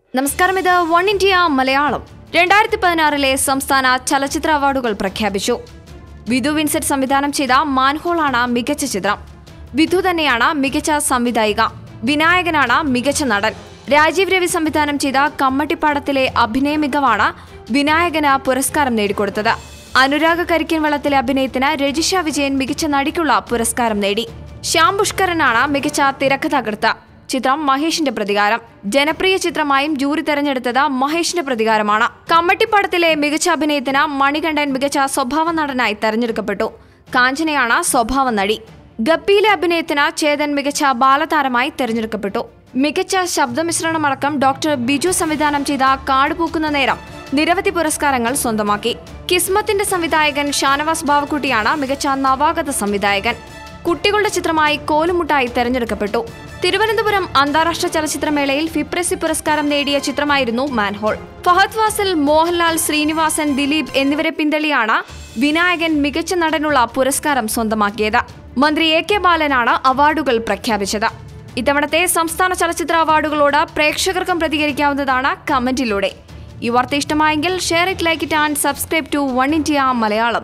നമസ്കാരം ഇത് one India Malayalam രണ്ടായിരത്തി പതിനാറിലെ സംസ്ഥാന ചലച്ചിത്ര അവാർഡുകൾ പ്രഖ്യാപിച്ചു വിധു വിൻസെന്റ് സംവിധാനം ചെയ്ത മാൻഹോളാണ് മികച്ച ചിത്രം വിധു തന്നെയാണ് മികച്ച സംവിധായിക വിനായകനാണ് മികച്ച നടൻ രാജീവ് രവി സംവിധാനം ചെയ്ത കമ്മട്ടിപ്പാടത്തിലെ അഭിനയ മികവാണ് വിനായകന് പുരസ്കാരം നേടിക്കൊടുത്തത് അനുരാഗ കരിക്കൻ വെള്ളത്തിലെ അഭിനയത്തിന് രജിഷ വിജയൻ മികച്ച നടിക്കുള്ള പുരസ്കാരം നേടി ശ്യാം പുഷ്കരനാണ് മികച്ച തിരക്കഥാകൃത്ത് ചിത്രം മഹേഷിന്റെ പ്രതികാരം ജനപ്രിയ ചിത്രമായും ജൂറി തെരഞ്ഞെടുത്തത് മഹേഷിന്റെ പ്രതികാരമാണ് കമ്മട്ടിപ്പാടത്തിലെ മികച്ച അഭിനയത്തിന് മണികണ്ഠൻ മികച്ച സ്വഭാവ നടനായി തെരഞ്ഞെടുക്കപ്പെട്ടു കാഞ്ചനയാണ് സ്വഭാവ നടി ഗപ്പിയിലെ അഭിനയത്തിന് ചേതൻ മികച്ച ബാലതാരമായി തെരഞ്ഞെടുക്കപ്പെട്ടു മികച്ച ശബ്ദമിശ്രണമടക്കം ഡോക്ടർ ബിജു സംവിധാനം ചെയ്ത കാട് പൂക്കുന്ന നേരം നിരവധി പുരസ്കാരങ്ങൾ സ്വന്തമാക്കി കിസ്മത്തിന്റെ സംവിധായകൻ ഷാനവാസ് ബാവക്കുട്ടിയാണ് മികച്ച നവാഗത സംവിധായകൻ കുട്ടികളുടെ ചിത്രമായി കോലുമുട്ടായി തെരഞ്ഞെടുക്കപ്പെട്ടു തിരുവനന്തപുരം അന്താരാഷ്ട്ര ചലച്ചിത്രമേളയിൽ ഫിപ്രസി പുരസ്കാരം നേടിയ ചിത്രമായിരുന്നു മാൻഹോൾ ഫഹദ് വാസൽ മോഹൻലാൽ ശ്രീനിവാസൻ ദിലീപ് എന്നിവരെ പിന്തള്ളിയാണ് വിനായകൻ മികച്ച നടനുള്ള പുരസ്കാരം സ്വന്തമാക്കിയത് മന്ത്രി എ കെ ബാലനാണ് അവാർഡുകൾ പ്രഖ്യാപിച്ചത് ഇത്തവണത്തെ സംസ്ഥാന ചലച്ചിത്ര അവാർഡുകളോട് പ്രേക്ഷകർക്കും പ്രതികരിക്കാവുന്നതാണ് കമന്റിലൂടെ ഈ വാർത്ത ഇഷ്ടമായെങ്കിൽ share it like it and subscribe to One India Malayalam